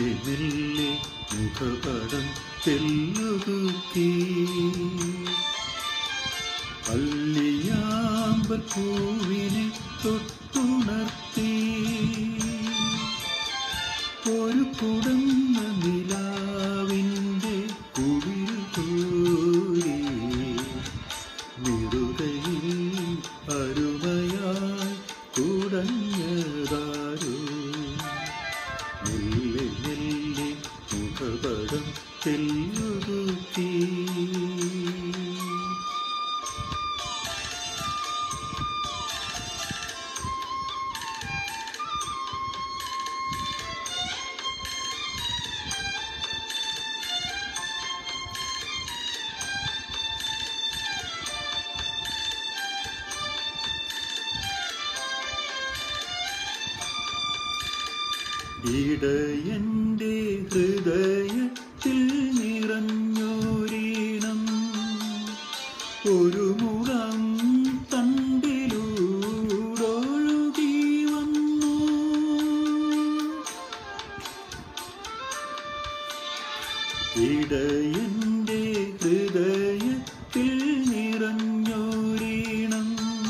മെല്ലെ മെല്ലെ മുഖപടം തെല്ലുകുത്തി അല്ലിയാമ്പൽ പൂവിനെ തൊട്ടുണർത്തി ഒരു കുടന്ന നിലാവിൻ്റെ കുളിർ കോരി നിറുകയിൽ അരുമയായി കുടഞ്ഞതാരോ മെല്ലെ മെല്ലെ മുഖപടം തെല്ലുകുത്തി ഇടയന്റെ ഹൃദയത്തിൽ നിറഞ്ഞോരീണം ഒരു മുളം തണ്ടിലൂടൊഴുകി വന്നു ഇടയന്റെ ഹൃദയത്തിൽ നിറഞ്ഞോരീണം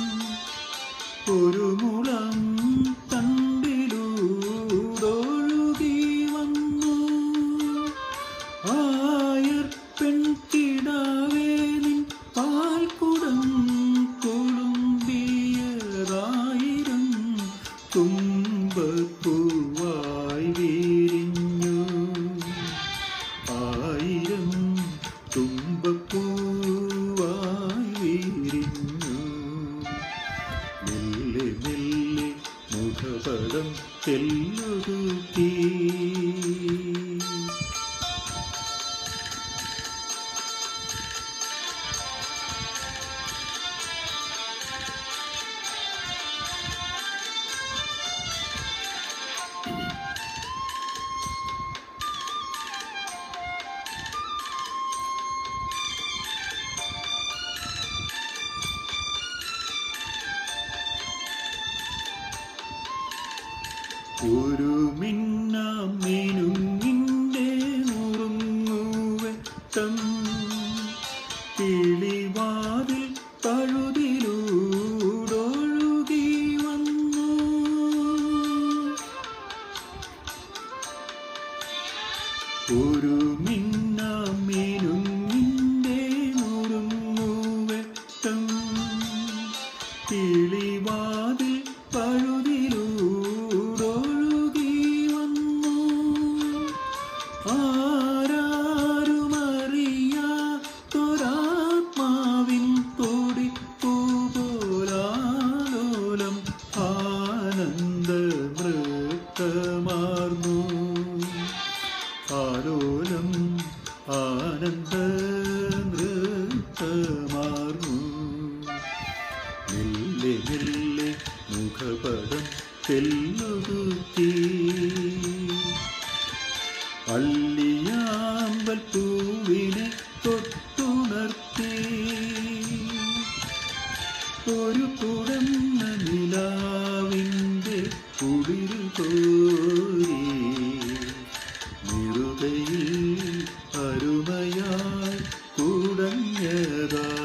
ഒരു മുളം തണ്ടിലൂടൊഴുകി വന്നു ആയർ പെൺകിടാവേ നിൻ പാൽക്കുടം കുളുമ്പിയതായിരം തുമ്പപ്പൂവായി വിരിഞ്ഞു ആയിരം തുമ്പപ്പൂവായി വിരിഞ്ഞു മെല്ലെ മെല്ലെ മുഖപടം തെല്ലുകുത്തി ഒരു മിന്നാം മിനുങ്ങിൻ്റെ നുറുങ്ങുവെട്ടം കിളിവാതിൽ പഴുതിലൂടൊഴുകി വന്നു ഒരു മിന്നാം മിനുങ്ങിൻ്റെ നുറുങ്ങുവെട്ടം കിളിവാതിൽ പഴുതിലൂടൊഴുകി വന്നു ആരാരുമറിയാത്തൊരാത്മാവിൻ തുടിപ്പൂപോലാലോലം ആനന്ദ നൃത്തമാർന്നു ആലോലം ആനന്ദ നൃത്തമാർന്നു മെല്ലെ മെല്ലെ മുഖപടം തെല്ലുകുത്തി അല്ലിയാമ്പൽ പൂവിനെ തൊട്ടുണർത്തി ഒരു കുടന്ന നിലാവിൻ്റെ കുളിർ കോരി നിറുകയിൽ അരുമയായി കുടഞ്ഞതാ